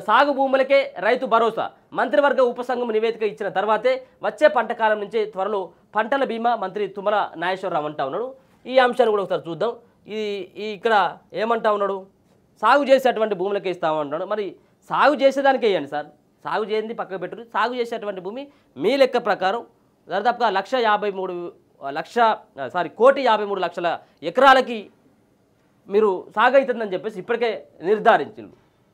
సాగు భూములకే రైతు భరోసా మంత్రివర్గ ఉపసంఘం నివేదిక ఇచ్చిన తర్వాతే వచ్చే పంట కాలం నుంచే త్వరలో పంటల బీమా మంత్రి తుమ్మల నాగేశ్వరరావు అంటా ఉన్నాడు ఈ అంశాన్ని కూడా ఒకసారి చూద్దాం ఈ ఈ ఇక్కడ ఏమంటా ఉన్నాడు సాగు చేసేటువంటి భూములకే ఇస్తామంటున్నాడు మరి సాగు చేసేదానికే ఇవ్వండి సార్ సాగు చేయండి పక్కకు పెట్టరు సాగు చేసేటువంటి భూమి మీ లెక్క ప్రకారం దాదాపుగా లక్ష యాభై మూడు లక్ష సారీ కోటి యాభై మూడు లక్షల ఎకరాలకి మీరు సాగు అవుతుందని చెప్పేసి ఇప్పటికే నిర్ధారించింది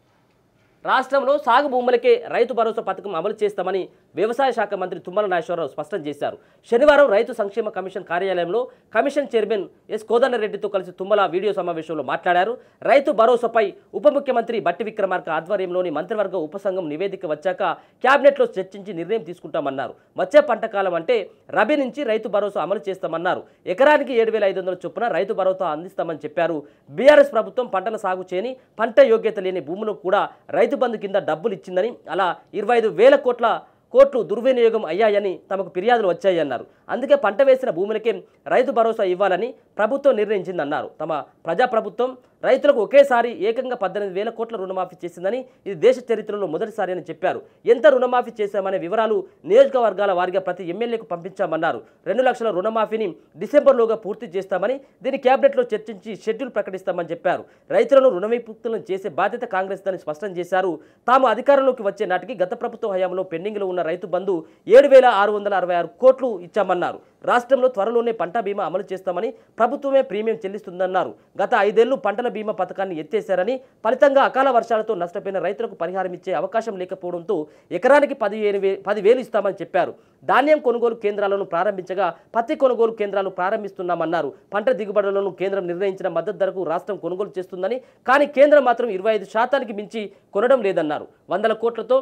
రాష్ట్రంలో సాగు భూములకే రైతు భరోసా పథకం అమలు చేస్తామని వ్యవసాయ శాఖ మంత్రి తుమ్మల నాగేశ్వరరావు స్పష్టం చేశారు శనివారం రైతు సంక్షేమ కమిషన్ కార్యాలయంలో కమిషన్ చైర్మన్ ఎస్ కోదండరెడ్డితో కలిసి తుమ్మల వీడియో సమావేశంలో మాట్లాడారు రైతు భరోసాపై ఉప ముఖ్యమంత్రి బట్టి విక్రమార్క ఆధ్వర్యంలోని మంత్రివర్గ ఉపసంఘం నివేదిక వచ్చాక కేబినెట్లో చర్చించి నిర్ణయం తీసుకుంటామన్నారు వచ్చే పంట కాలం అంటే రబీ నుంచి రైతు భరోసా అమలు చేస్తామన్నారు ఎకరానికి ఏడు వేల ఐదు వందల చొప్పున రైతు భరోసా అందిస్తామని చెప్పారు బీఆర్ఎస్ ప్రభుత్వం పంటల సాగు చేయని పంట యోగ్యత లేని భూములకు కూడా రైతు బంధు కింద డబ్బులు ఇచ్చిందని అలా ఇరవై ఐదు వేల కోట్ల కోట్లు దుర్వినియోగం అయ్యాయని తమకు ఫిర్యాదులు వచ్చాయన్నారు అందుకే పంట వేసిన భూములకే రైతు భరోసా ఇవ్వాలని ప్రభుత్వం నిర్ణయించిందన్నారు తమ ప్రజాప్రభుత్వం రైతులకు ఒకేసారి ఏకంగా పద్దెనిమిది వేల కోట్ల రుణమాఫీ చేసిందని ఇది దేశ చరిత్రలో మొదటిసారి అని చెప్పారు ఎంత రుణమాఫీ చేశామనే వివరాలు నియోజకవర్గాల వారిగా ప్రతి ఎమ్మెల్యేకు పంపించామన్నారు రెండు లక్షల రుణమాఫీని డిసెంబర్లోగా పూర్తి చేస్తామని దీని కేబినెట్లో చర్చించి షెడ్యూల్ ప్రకటిస్తామని చెప్పారు రైతులను రుణవిముక్తులను చేసే బాధ్యత కాంగ్రెస్ దని స్పష్టం చేశారు తాము అధికారంలోకి వచ్చే నాటికి గత ప్రభుత్వ హయాంలో పెండింగ్లో ఉన్న రైతు బంధు ఏడు వేల ఆరు వందల అరవై ఆరు కోట్లు ఇచ్చామన్నారు రాష్ట్రంలో త్వరలోనే పంట బీమా అమలు చేస్తామని ప్రభుత్వమే ప్రీమియం చెల్లిస్తుందన్నారు గత ఐదేళ్లు పంటల బీమా పథకాన్ని ఎత్తేశారని ఫలితంగా అకాల వర్షాలతో నష్టపోయిన రైతులకు పరిహారం ఇచ్చే అవకాశం లేకపోవడంతో ఎకరానికి పదిహేను వే పదివేలు ఇస్తామని చెప్పారు ధాన్యం కొనుగోలు కేంద్రాలను ప్రారంభించగా పత్తి కొనుగోలు కేంద్రాలు ప్రారంభిస్తున్నామన్నారు పంట దిగుబడులను కేంద్రం నిర్ణయించిన మద్దతు ధరకు రాష్ట్రం కొనుగోలు చేస్తుందని కానీ కేంద్రం మాత్రం ఇరవై ఐదు శాతానికి మించి కొనడం లేదన్నారు వందల కోట్లతో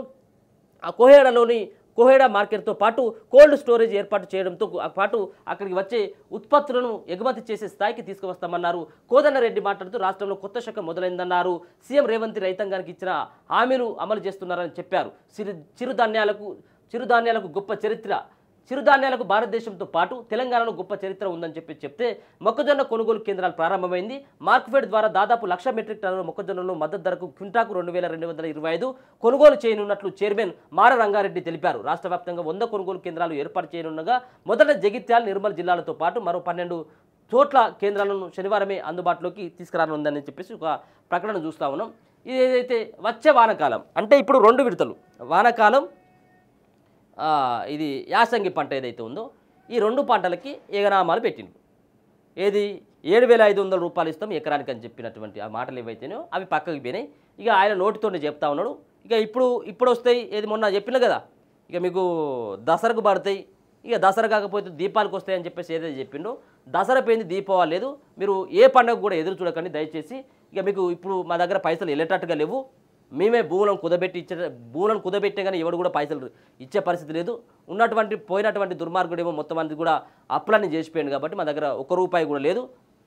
ఆ కోహేడలోని కోహేడా మార్కెట్తో పాటు కోల్డ్ స్టోరేజ్ ఏర్పాటు చేయడంతో ఆ పాటు అక్కడికి వచ్చే ఉత్పత్తులను ఎగుమతి చేసే స్థాయికి తీసుకువస్తామన్నారు కోదండరెడ్డి మాట్లాడుతూ రాష్ట్రంలో కొత్త శాఖ మొదలైందన్నారు సీఎం రేవంత్ రైతాంగానికి ఇచ్చిన హామీలు అమలు చేస్తున్నారని చెప్పారు చిరు చిరుధాన్యాలకు చిరుధాన్యాలకు గొప్ప చరిత్ర చిరుధాన్యాలకు భారతదేశంతో పాటు తెలంగాణలో గొప్ప చరిత్ర ఉందని చెప్పి చెప్తే మొక్కజొన్న కొనుగోలు కేంద్రాలు ప్రారంభమైంది మార్క్ఫెడ్ ద్వారా దాదాపు లక్ష మెట్రిక్ టన్నుల మొక్కజొన్నలు మద్దతు ధరకు క్వింటాకు రెండు వేల రెండు వందల ఇరవై ఐదు కొనుగోలు చేయనున్నట్లు చైర్మన్ మార రంగారెడ్డి తెలిపారు రాష్ట్ర వ్యాప్తంగా వంద కొనుగోలు కేంద్రాలు ఏర్పాటు చేయనుండగా మొదట జగిత్యాల నిర్మల్ జిల్లాలతో పాటు మరో పన్నెండు చోట్ల కేంద్రాలను శనివారమే అందుబాటులోకి తీసుకురానుందని చెప్పేసి ఒక ప్రకటన చూస్తా ఉన్నాం ఇది ఏదైతే వచ్చే వానకాలం అంటే ఇప్పుడు రెండు విడతలు వానకాలం ఆ, ఇది యాసంగి పంట ఏదైతే ఉందో ఈ రెండు పంటలకి ఏగనామాలు పెట్టిండు ఏది ఏడు వేల ఐదు వందల రూపాయలు ఇస్తాం ఎకరానికి అని చెప్పినటువంటి ఆ మాటలు ఏవైతేనో అవి పక్కకి పోయినాయి ఇక ఆయన నోటితోనే చెప్తా ఉన్నాడు ఇక ఇప్పుడు ఇప్పుడు వస్తాయి ఏది మొన్న చెప్పిన కదా ఇక మీకు దసరకు పడతాయి ఇక దసరా కాకపోతే దీపాలకు వస్తాయని చెప్పేసి ఏదైతే చెప్పిండో దసరా పోయింది దీపావళి లేదు మీరు ఏ పండుగ కూడా ఎదురు చూడకండి దయచేసి ఇక మీకు ఇప్పుడు మా దగ్గర పైసలు వెళ్ళేటట్టుగా లేవు మేమే భూములను కుదబెట్టి ఇచ్చే భూములను కుదబెట్టే కానీ ఎవడు కూడా పైసలు ఇచ్చే పరిస్థితి లేదు ఉన్నటువంటి పోయినటువంటి దుర్మార్గుడేమో మొత్తం మంది కూడా అప్పులన్నీ చేసిపోయాడు కాబట్టి మా దగ్గర ఒక రూపాయి కూడా లేదు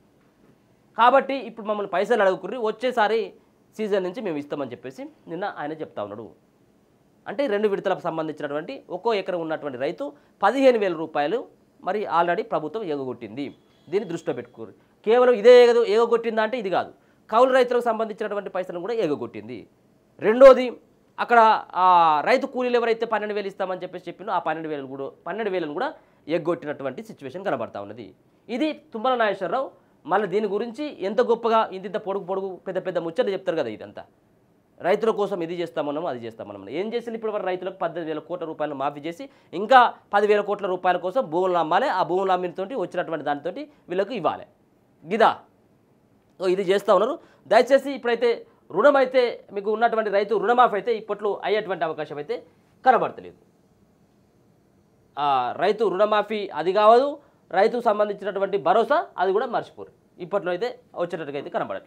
కాబట్టి ఇప్పుడు మమ్మల్ని పైసలు అడుగుకుర్రి వచ్చేసారి సీజన్ నుంచి మేము ఇస్తామని చెప్పేసి నిన్న ఆయన చెప్తా ఉన్నాడు అంటే రెండు విడతలకు సంబంధించినటువంటి ఒక్కో ఎకరం ఉన్నటువంటి రైతు పదిహేను వేల రూపాయలు మరి ఆల్రెడీ ప్రభుత్వం ఎగగొట్టింది దీన్ని దృష్టిలో పెట్టుకోరు కేవలం ఇదే ఎగదు ఎగగొట్టిందా అంటే ఇది కాదు కౌలు రైతులకు సంబంధించినటువంటి పైసలను కూడా ఎగగొట్టింది రెండోది అక్కడ ఆ రైతు కూలీలు ఎవరైతే పన్నెండు వేలు ఇస్తామని చెప్పేసి చెప్పిందో ఆ పన్నెండు వేలు కూడా పన్నెండు వేలను కూడా ఎగ్గొట్టినటువంటి సిచ్యువేషన్ కనబడతా ఉన్నది ఇది తుమ్మల నాగేశ్వరరావు మళ్ళీ దీని గురించి ఎంత గొప్పగా ఇంత పొడుగు పొడుగు పెద్ద పెద్ద ముచ్చట్లు చెప్తారు కదా ఇదంతా రైతుల కోసం ఇది చేస్తామన్నాము అది చేస్తామన్నాము ఏం చేసింది ఇప్పుడు వరకు రైతులకు పద్దెనిమిది వేల కోట్ల రూపాయలు మాఫీ చేసి ఇంకా పదివేల కోట్ల రూపాయల కోసం భూములు అమ్మాలి ఆ భూములు అమ్మినతోటి వచ్చినటువంటి దానితో వీళ్ళకి ఇవ్వాలి గిదా ఓ ఇది చేస్తూ ఉన్నారు దయచేసి ఇప్పుడైతే రుణం అయితే మీకు ఉన్నటువంటి రైతు రుణమాఫీ అయితే ఇప్పట్లో అయ్యేటువంటి అవకాశం అయితే కనబడతలేదు ఆ, రైతు రుణమాఫీ అది కావదు రైతుకు సంబంధించినటువంటి భరోసా అది కూడా మర్చిపోరు ఇప్పట్లో అయితే వచ్చేటట్టుగా అయితే కనబడట్లేదు